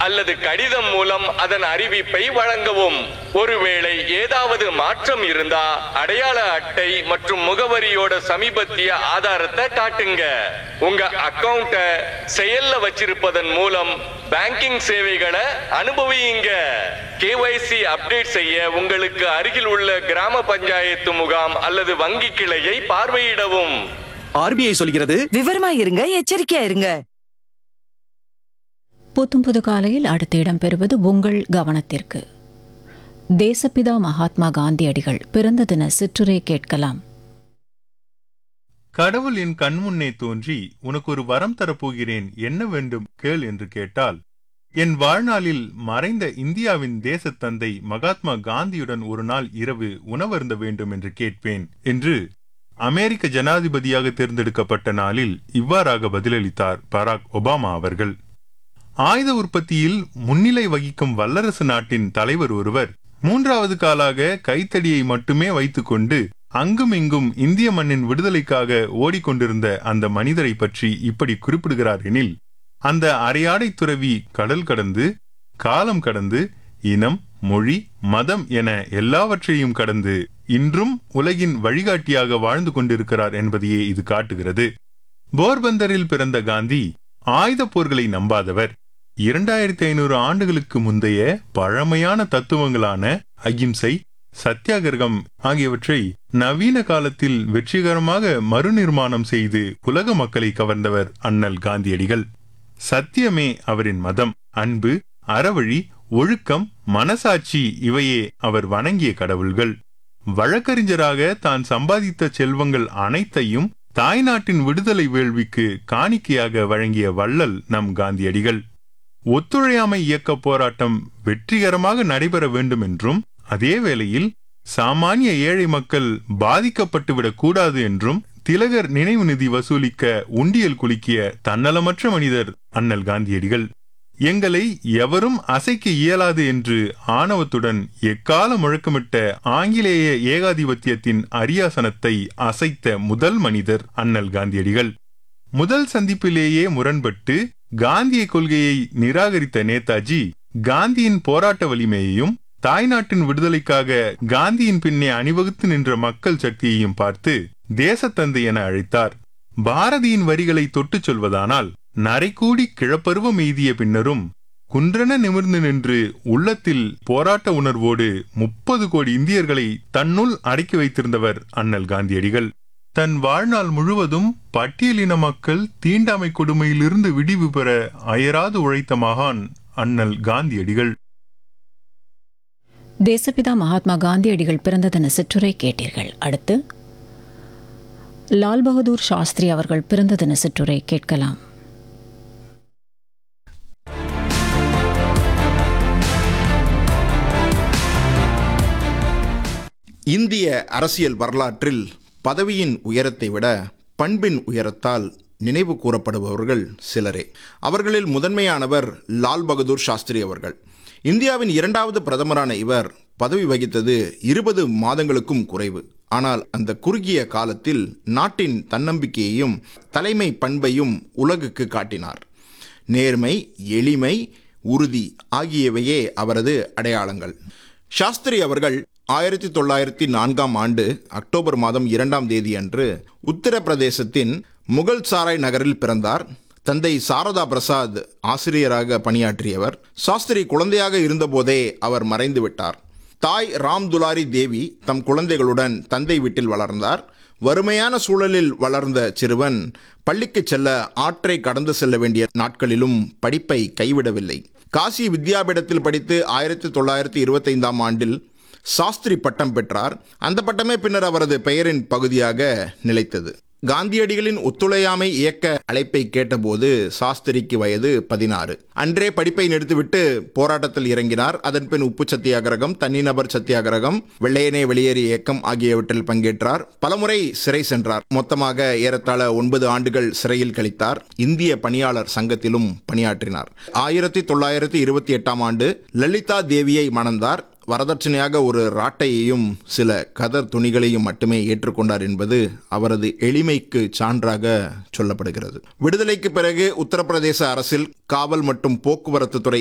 அல்லது கடிதம் மூலம் அதன் அறிவிப்பை வழங்கவும் ஒருவேளை ஏதாவது மாற்றம் இருந்தா அடையாள அட்டை மற்றும் முகவரியோட சமீபத்திய ஆதாரத்தை காட்டுங்க உங்க அக்கவுண்ட செயல்ல வச்சிருப்பதன் மூலம் பேங்கிங் சேவைகளை அனுபவியுங்க கேஒய்சி அப்டேட் செய்ய உங்களுக்கு அருகில் உள்ள கிராம பஞ்சாயத்து முகாம் அல்லது வங்கி கிளையை பார்வையிடவும் ஆர்பிஐ சொல்கிறது விவரமா இருங்க எச்சரிக்கையா இருங்க புத்தும் புது காலையில் அடுத்து இடம்பெறுவது உங்கள் கவனத்திற்கு தேசப்பிதா மகாத்மா காந்தியடிகள் பிறந்த தின சிற்றுரை கேட்கலாம் கடவுள் என் கண்முன்னே தோன்றி உனக்கு ஒரு வரம் தரப்போகிறேன் என்ன வேண்டும் கேள் என்று கேட்டால் என் வாழ்நாளில் மறைந்த இந்தியாவின் தேசத்தந்தை மகாத்மா காந்தியுடன் ஒரு நாள் இரவு உணவருந்த வேண்டும் என்று கேட்பேன் என்று அமெரிக்க ஜனாதிபதியாக தேர்ந்தெடுக்கப்பட்ட நாளில் இவ்வாறாக பதிலளித்தார் பராக் ஒபாமா அவர்கள் ஆயுத உற்பத்தியில் முன்னிலை வகிக்கும் வல்லரசு நாட்டின் தலைவர் ஒருவர் மூன்றாவது காலாக கைத்தடியை மட்டுமே வைத்துக்கொண்டு அங்கும் இங்கும் இந்திய மண்ணின் விடுதலைக்காக ஓடிக்கொண்டிருந்த அந்த மனிதரை பற்றி இப்படி குறிப்பிடுகிறார் எனில் அந்த அரையாடை துறவி கடல் கடந்து காலம் கடந்து இனம் மொழி மதம் என எல்லாவற்றையும் கடந்து இன்றும் உலகின் வழிகாட்டியாக வாழ்ந்து கொண்டிருக்கிறார் என்பதையே இது காட்டுகிறது போர்பந்தரில் பிறந்த காந்தி ஆயுத போர்களை நம்பாதவர் இரண்டாயிரத்தி ஐநூறு ஆண்டுகளுக்கு முந்தைய பழமையான தத்துவங்களான அகிம்சை சத்தியாகிரகம் ஆகியவற்றை நவீன காலத்தில் வெற்றிகரமாக மறுநிர்மாணம் செய்து உலக மக்களை கவர்ந்தவர் அண்ணல் காந்தியடிகள் சத்தியமே அவரின் மதம் அன்பு அறவழி ஒழுக்கம் மனசாட்சி இவையே அவர் வணங்கிய கடவுள்கள் வழக்கறிஞராக தான் சம்பாதித்த செல்வங்கள் அனைத்தையும் தாய்நாட்டின் விடுதலை வேள்விக்கு காணிக்கையாக வழங்கிய வள்ளல் நம் காந்தியடிகள் ஒத்துழையாமை இயக்க போராட்டம் வெற்றிகரமாக நடைபெற வேண்டும் என்றும் அதே வேளையில் சாமானிய ஏழை மக்கள் பாதிக்கப்பட்டுவிடக் கூடாது என்றும் திலகர் நினைவு நிதி வசூலிக்க உண்டியல் குலுக்கிய தன்னலமற்ற மனிதர் அண்ணல் காந்தியடிகள் எங்களை எவரும் அசைக்க இயலாது என்று ஆணவத்துடன் எக்கால முழக்கமிட்ட ஆங்கிலேய ஏகாதிபத்தியத்தின் அரியாசனத்தை அசைத்த முதல் மனிதர் அண்ணல் காந்தியடிகள் முதல் சந்திப்பிலேயே முரண்பட்டு காந்திய கொள்கையை நிராகரித்த நேதாஜி காந்தியின் போராட்ட வலிமையையும் தாய்நாட்டின் விடுதலைக்காக காந்தியின் பின்னே அணிவகுத்து நின்ற மக்கள் சக்தியையும் பார்த்து தேசத்தந்தை என அழைத்தார் பாரதியின் வரிகளை தொட்டுச் சொல்வதானால் நரைக்கூடி கிழப்பருவம் எய்திய பின்னரும் குன்றென நிமிர்ந்து நின்று உள்ளத்தில் போராட்ட உணர்வோடு முப்பது கோடி இந்தியர்களை தன்னுள் அடக்கி வைத்திருந்தவர் அண்ணல் காந்தியடிகள் தன் வாழ்நாள் முழுவதும் பட்டியலின மக்கள் தீண்டாமை கொடுமையிலிருந்து விடிவு பெற அயராது உழைத்த மகான் அண்ணல் காந்தியடிகள் தேசப்பிதா மகாத்மா காந்தியடிகள் பிறந்த தின சிற்றுரை கேட்டீர்கள் அடுத்து லால் பகதூர் சாஸ்திரி அவர்கள் பிறந்த தின சிற்றுரை கேட்கலாம் இந்திய அரசியல் வரலாற்றில் பதவியின் உயரத்தை விட பண்பின் உயரத்தால் நினைவு கூறப்படுபவர்கள் சிலரே அவர்களில் முதன்மையானவர் லால் பகதூர் சாஸ்திரி அவர்கள் இந்தியாவின் இரண்டாவது பிரதமரான இவர் பதவி வகித்தது இருபது மாதங்களுக்கும் குறைவு ஆனால் அந்த குறுகிய காலத்தில் நாட்டின் தன்னம்பிக்கையையும் தலைமை பண்பையும் உலகுக்கு காட்டினார் நேர்மை எளிமை உறுதி ஆகியவையே அவரது அடையாளங்கள் சாஸ்திரி அவர்கள் ஆயிரத்தி தொள்ளாயிரத்தி நான்காம் ஆண்டு அக்டோபர் மாதம் இரண்டாம் தேதி அன்று உத்தரப்பிரதேசத்தின் முகல் சாராய் நகரில் பிறந்தார் தந்தை சாரதா பிரசாத் ஆசிரியராக பணியாற்றியவர் சாஸ்திரி குழந்தையாக இருந்தபோதே அவர் மறைந்து விட்டார் தாய் ராம் துலாரி தேவி தம் குழந்தைகளுடன் தந்தை வீட்டில் வளர்ந்தார் வறுமையான சூழலில் வளர்ந்த சிறுவன் பள்ளிக்கு செல்ல ஆற்றை கடந்து செல்ல வேண்டிய நாட்களிலும் படிப்பை கைவிடவில்லை காசி வித்யாபீடத்தில் படித்து ஆயிரத்தி தொள்ளாயிரத்தி இருபத்தைந்தாம் ஆண்டில் சாஸ்திரி பட்டம் பெற்றார் அந்த பட்டமே பின்னர் அவரது பெயரின் பகுதியாக நிலைத்தது காந்தியடிகளின் ஒத்துழையாமை இயக்க அழைப்பை கேட்டபோது சாஸ்திரிக்கு வயது பதினாறு அன்றே படிப்பை நிறுத்திவிட்டு போராட்டத்தில் இறங்கினார் அதன் பின் உப்பு சத்தியாகிரகம் தனிநபர் சத்தியாகிரகம் வெள்ளையனே வெளியேறு இயக்கம் ஆகியவற்றில் பங்கேற்றார் பலமுறை சிறை சென்றார் மொத்தமாக ஏறத்தாழ ஒன்பது ஆண்டுகள் சிறையில் கழித்தார் இந்திய பணியாளர் சங்கத்திலும் பணியாற்றினார் ஆயிரத்தி தொள்ளாயிரத்தி இருபத்தி எட்டாம் ஆண்டு லலிதா தேவியை மணந்தார் வரதட்சணையாக ஒரு ராட்டையையும் சில கதர் துணிகளையும் மட்டுமே ஏற்றுக்கொண்டார் என்பது அவரது எளிமைக்கு சான்றாக சொல்லப்படுகிறது விடுதலைக்கு பிறகு உத்தரப்பிரதேச அரசில் காவல் மற்றும் போக்குவரத்து துறை